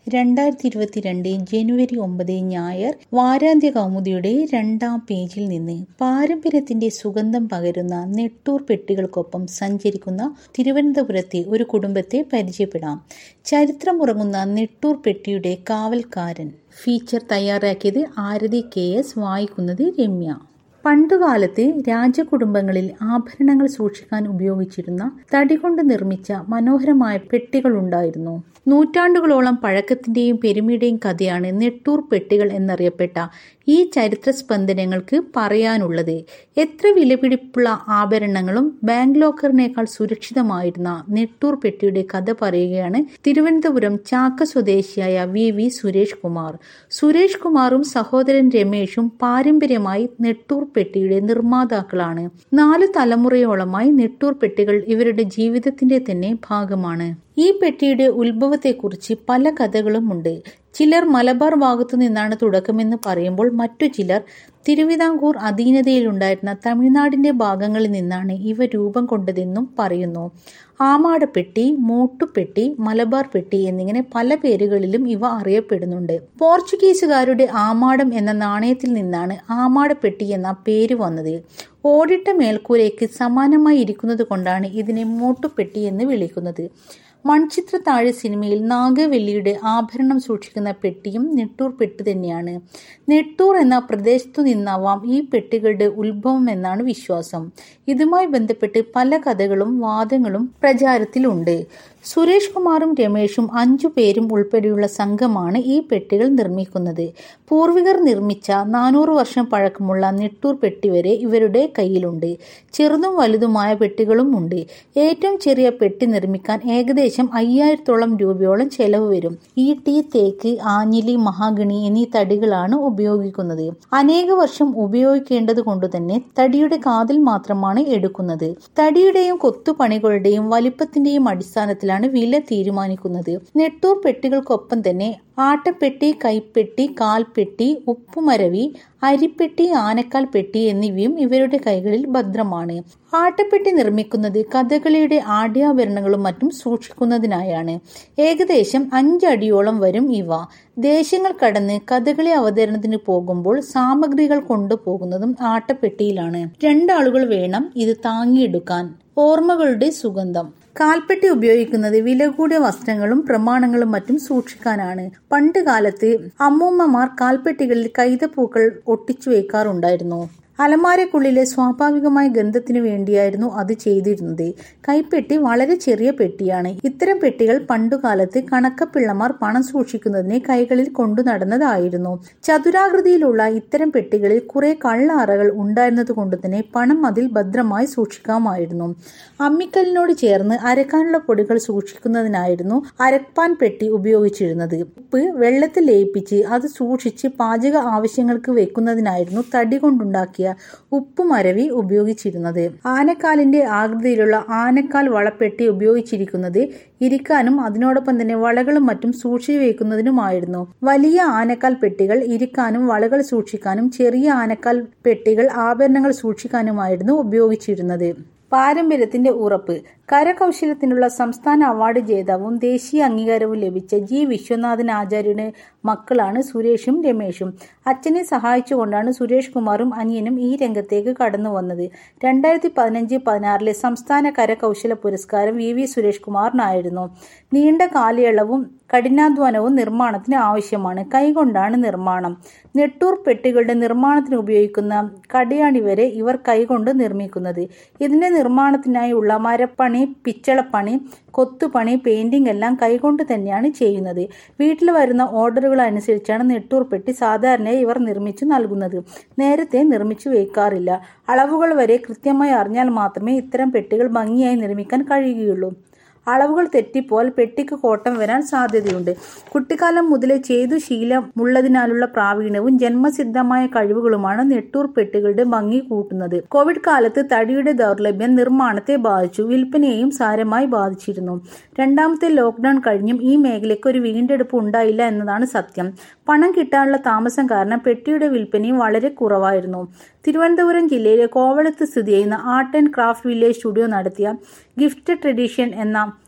രണ്ടായിരത്തി ഇരുപത്തിരണ്ട് ജനുവരി ഒമ്പത് ഞായർ വാരാന്ത്യ കൗമുദിയുടെ രണ്ടാം പേജിൽ നിന്ന് പാരമ്പര്യത്തിന്റെ സുഗന്ധം പകരുന്ന നെട്ടൂർ പെട്ടികൾക്കൊപ്പം സഞ്ചരിക്കുന്ന തിരുവനന്തപുരത്തെ ഒരു കുടുംബത്തെ പരിചയപ്പെടാം ചരിത്രമുറങ്ങുന്ന നെട്ടൂർ പെട്ടിയുടെ കാവൽക്കാരൻ ഫീച്ചർ തയ്യാറാക്കിയത് ആരതി കെ എസ് വായിക്കുന്നത് രമ്യ പണ്ടുകാലത്ത് രാജകുടുംബങ്ങളിൽ ആഭരണങ്ങൾ സൂക്ഷിക്കാൻ ഉപയോഗിച്ചിരുന്ന തടി കൊണ്ട് നിർമ്മിച്ച മനോഹരമായ പെട്ടികളുണ്ടായിരുന്നു നൂറ്റാണ്ടുകളോളം പഴക്കത്തിന്റെയും പെരുമയുടെയും കഥയാണ് നെട്ടൂർ പെട്ടികൾ എന്നറിയപ്പെട്ട ഈ ചരിത്ര സ്പന്ദനങ്ങൾക്ക് പറയാനുള്ളത് എത്ര വിലപിടിപ്പുള്ള ആഭരണങ്ങളും ബാങ്ക് ലോക്കറിനേക്കാൾ സുരക്ഷിതമായിരുന്ന നെട്ടൂർ പെട്ടിയുടെ കഥ പറയുകയാണ് തിരുവനന്തപുരം ചാക്ക സ്വദേശിയായ വി വി സുരേഷ് കുമാർ സുരേഷ് കുമാറും സഹോദരൻ രമേശും പാരമ്പര്യമായി നെട്ടൂർ പെട്ടിയുടെ നിർമ്മാതാക്കളാണ് നാല് തലമുറയോളമായി നെട്ടൂർ പെട്ടികൾ ഇവരുടെ ജീവിതത്തിന്റെ തന്നെ ഭാഗമാണ് ഈ പെട്ടിയുടെ ഉത്ഭവത്തെക്കുറിച്ച് പല കഥകളുമുണ്ട് ചിലർ മലബാർ ഭാഗത്തു നിന്നാണ് തുടക്കമെന്ന് പറയുമ്പോൾ മറ്റു ചിലർ തിരുവിതാംകൂർ അധീനതയിലുണ്ടായിരുന്ന തമിഴ്നാടിന്റെ ഭാഗങ്ങളിൽ നിന്നാണ് ഇവ രൂപം കൊണ്ടതെന്നും പറയുന്നു ആമാടപ്പെട്ടി മൂട്ടുപെട്ടി മലബാർ പെട്ടി എന്നിങ്ങനെ പല പേരുകളിലും ഇവ അറിയപ്പെടുന്നുണ്ട് പോർച്ചുഗീസുകാരുടെ ആമാടം എന്ന നാണയത്തിൽ നിന്നാണ് ആമാടപ്പെട്ടി എന്ന പേര് വന്നത് ഓടിട്ട മേൽക്കൂരയ്ക്ക് സമാനമായി ഇരിക്കുന്നത് കൊണ്ടാണ് ഇതിനെ മൂട്ടുപെട്ടി എന്ന് വിളിക്കുന്നത് മൺചിത്ര താഴെ സിനിമയിൽ നാഗവല്ലിയുടെ ആഭരണം സൂക്ഷിക്കുന്ന പെട്ടിയും നെട്ടൂർ പെട്ടി തന്നെയാണ് നെട്ടൂർ എന്ന പ്രദേശത്തു നിന്നാവാം ഈ പെട്ടികളുടെ ഉത്ഭവം എന്നാണ് വിശ്വാസം ഇതുമായി ബന്ധപ്പെട്ട് പല കഥകളും വാദങ്ങളും പ്രചാരത്തിലുണ്ട് സുരേഷ് കുമാറും രമേശും അഞ്ചു പേരും ഉൾപ്പെടെയുള്ള സംഘമാണ് ഈ പെട്ടികൾ നിർമ്മിക്കുന്നത് പൂർവികർ നിർമ്മിച്ച നാനൂറ് വർഷം പഴക്കമുള്ള നെട്ടൂർ പെട്ടി വരെ ഇവരുടെ കയ്യിലുണ്ട് ചെറുതും വലുതുമായ പെട്ടികളും ഉണ്ട് ഏറ്റവും ചെറിയ പെട്ടി നിർമ്മിക്കാൻ ഏകദേശം അയ്യായിരത്തോളം രൂപയോളം ചെലവ് വരും ഈട്ടി തേക്ക് ആഞ്ഞിലി മഹാഗണി എന്നീ തടികളാണ് ഉപയോഗിക്കുന്നത് അനേക വർഷം ഉപയോഗിക്കേണ്ടത് കൊണ്ട് തന്നെ തടിയുടെ കാതിൽ മാത്രമാണ് എടുക്കുന്നത് തടിയുടെയും കൊത്തുപണികളുടെയും വലിപ്പത്തിന്റെയും അടിസ്ഥാനത്തിലാണ് വില തീരുമാനിക്കുന്നത് നെട്ടൂർ പെട്ടികൾക്കൊപ്പം തന്നെ ആട്ടപ്പെട്ടി കൈപ്പെട്ടി കാൽപ്പെട്ടി ഉപ്പുമരവി അരിപ്പെട്ടി ആനക്കാൽ പെട്ടി എന്നിവയും ഇവരുടെ കൈകളിൽ ഭദ്രമാണ് ആട്ടപ്പെട്ടി നിർമ്മിക്കുന്നത് കഥകളിയുടെ ആഢ്യാഭരണങ്ങളും മറ്റും സൂക്ഷിക്കുന്നതിനായാണ് ഏകദേശം അഞ്ചടിയോളം വരും ഇവ ദേശങ്ങൾ കടന്ന് കഥകളി അവതരണത്തിന് പോകുമ്പോൾ സാമഗ്രികൾ കൊണ്ടുപോകുന്നതും ആട്ടപ്പെട്ടിയിലാണ് രണ്ടാളുകൾ വേണം ഇത് താങ്ങിയെടുക്കാൻ ഓർമ്മകളുടെ സുഗന്ധം കാൽപ്പെട്ടി ഉപയോഗിക്കുന്നത് വില കൂടിയ വസ്ത്രങ്ങളും പ്രമാണങ്ങളും മറ്റും സൂക്ഷിക്കാനാണ് പണ്ട് കാലത്ത് അമ്മൂമ്മമാർ കാൽപ്പെട്ടികളിൽ കൈതപ്പൂക്കൾ ഒട്ടിച്ചു വെക്കാറുണ്ടായിരുന്നു അലമാരക്കുള്ളിലെ സ്വാഭാവികമായ ഗന്ധത്തിനു വേണ്ടിയായിരുന്നു അത് ചെയ്തിരുന്നത് കൈപ്പെട്ടി വളരെ ചെറിയ പെട്ടിയാണ് ഇത്തരം പെട്ടികൾ പണ്ടുകാലത്ത് കണക്കപ്പിള്ളമാർ പണം സൂക്ഷിക്കുന്നതിന് കൈകളിൽ കൊണ്ടു നടന്നതായിരുന്നു ചതുരാകൃതിയിലുള്ള ഇത്തരം പെട്ടികളിൽ കുറെ കള്ളറകൾ ഉണ്ടായിരുന്നത് കൊണ്ട് തന്നെ പണം അതിൽ ഭദ്രമായി സൂക്ഷിക്കാമായിരുന്നു അമ്മിക്കല്ലിനോട് ചേർന്ന് അരക്കാനുള്ള പൊടികൾ സൂക്ഷിക്കുന്നതിനായിരുന്നു അരപ്പാൻ പെട്ടി ഉപയോഗിച്ചിരുന്നത് ഉപ്പ് വെള്ളത്തിൽ ലയിപ്പിച്ച് അത് സൂക്ഷിച്ച് പാചക ആവശ്യങ്ങൾക്ക് വെക്കുന്നതിനായിരുന്നു തടി കൊണ്ടുണ്ടാക്കിയ ഉപ്പുമരവി ഉപയോഗിച്ചിരുന്നത് ആനക്കാലിന്റെ ആകൃതിയിലുള്ള ആനക്കാൽ വളപ്പെട്ടി ഉപയോഗിച്ചിരിക്കുന്നത് ഇരിക്കാനും അതിനോടൊപ്പം തന്നെ വളകളും മറ്റും സൂക്ഷിച്ചു വെക്കുന്നതിനുമായിരുന്നു വലിയ ആനക്കാൽ പെട്ടികൾ ഇരിക്കാനും വളകൾ സൂക്ഷിക്കാനും ചെറിയ ആനക്കാൽ പെട്ടികൾ ആഭരണങ്ങൾ സൂക്ഷിക്കാനുമായിരുന്നു ഉപയോഗിച്ചിരുന്നത് പാരമ്പര്യത്തിന്റെ ഉറപ്പ് കരകൗശലത്തിനുള്ള സംസ്ഥാന അവാർഡ് ജേതാവും ദേശീയ അംഗീകാരവും ലഭിച്ച ജി വിശ്വനാഥൻ ആചാര്യയുടെ മക്കളാണ് സുരേഷും രമേശും അച്ഛനെ സഹായിച്ചുകൊണ്ടാണ് സുരേഷ് കുമാറും അനിയനും ഈ രംഗത്തേക്ക് കടന്നു വന്നത് രണ്ടായിരത്തി പതിനഞ്ച് പതിനാറിലെ സംസ്ഥാന കരകൗശല പുരസ്കാരം വി വി സുരേഷ് കുമാറിനായിരുന്നു നീണ്ട കാലയളവും കഠിനാധ്വാനവും നിർമ്മാണത്തിന് ആവശ്യമാണ് കൈകൊണ്ടാണ് നിർമ്മാണം നെട്ടൂർ പെട്ടികളുടെ നിർമ്മാണത്തിന് ഉപയോഗിക്കുന്ന കടയാണി വരെ ഇവർ കൈകൊണ്ട് നിർമ്മിക്കുന്നത് ഇതിന്റെ നിർമ്മാണത്തിനായുള്ള മരപ്പണി പിച്ചളപ്പണി കൊത്തുപണി പെയിന്റിംഗ് എല്ലാം കൈകൊണ്ട് തന്നെയാണ് ചെയ്യുന്നത് വീട്ടിൽ വരുന്ന ഓർഡറുകൾ അനുസരിച്ചാണ് നെട്ടൂർ പെട്ടി സാധാരണയായി ഇവർ നിർമ്മിച്ചു നൽകുന്നത് നേരത്തെ നിർമ്മിച്ചു വെക്കാറില്ല അളവുകൾ വരെ കൃത്യമായി അറിഞ്ഞാൽ മാത്രമേ ഇത്തരം പെട്ടികൾ ഭംഗിയായി നിർമ്മിക്കാൻ കഴിയുകയുള്ളൂ അളവുകൾ തെറ്റിപ്പോൽ പെട്ടിക്ക് കോട്ടം വരാൻ സാധ്യതയുണ്ട് കുട്ടിക്കാലം മുതലേ ചെയ്തു ശീലമുള്ളതിനാലുള്ള പ്രാവീണ്യവും ജന്മസിദ്ധമായ കഴിവുകളുമാണ് നെട്ടൂർ പെട്ടികളുടെ ഭംഗി കൂട്ടുന്നത് കോവിഡ് കാലത്ത് തടിയുടെ ദൗർലഭ്യം നിർമ്മാണത്തെ ബാധിച്ചു വിൽപ്പനയെയും സാരമായി ബാധിച്ചിരുന്നു രണ്ടാമത്തെ ലോക്ക്ഡൌൺ കഴിഞ്ഞും ഈ മേഖലയ്ക്ക് ഒരു വീണ്ടെടുപ്പ് ഉണ്ടായില്ല എന്നതാണ് സത്യം പണം കിട്ടാനുള്ള താമസം കാരണം പെട്ടിയുടെ വിൽപ്പനയും വളരെ കുറവായിരുന്നു തിരുവനന്തപുരം ജില്ലയിലെ കോവളത്ത് സ്ഥിതി ചെയ്യുന്ന art and craft village studio നടത്തിയ ഗിഫ്റ്റ് ട്രഡീഷൻ എന്ന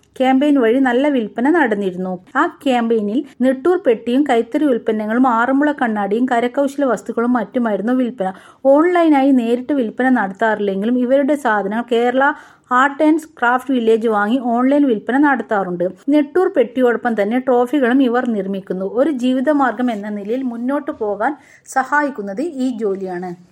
ക്യാമ്പയിൻ വഴി നല്ല വിൽപ്പന നടന്നിരുന്നു ആ ക്യാമ്പയിനിൽ നെട്ടൂർ പെട്ടിയും കൈത്തറി ഉൽപ്പന്നങ്ങളും ആറന്മുള കണ്ണാടിയും കരകൗശല വസ്തുക്കളും മറ്റുമായിരുന്നു വിൽപ്പന ഓൺലൈനായി നേരിട്ട് വിൽപ്പന നടത്താറില്ലെങ്കിലും ഇവരുടെ സാധനങ്ങൾ Kerala art and craft village വാങ്ങി ഓൺലൈൻ വിൽപ്പന നടത്താറുണ്ട് നെട്ടൂർ പെട്ടിയോടൊപ്പം തന്നെ ട്രോഫികളും ഇവർ നിർമ്മിക്കുന്നു ഒരു ജീവിതമാർഗം എന്ന നിലയിൽ മുന്നോട്ടു പോകാൻ സഹായിക്കുന്നത് ഈ ജോലിയാണ്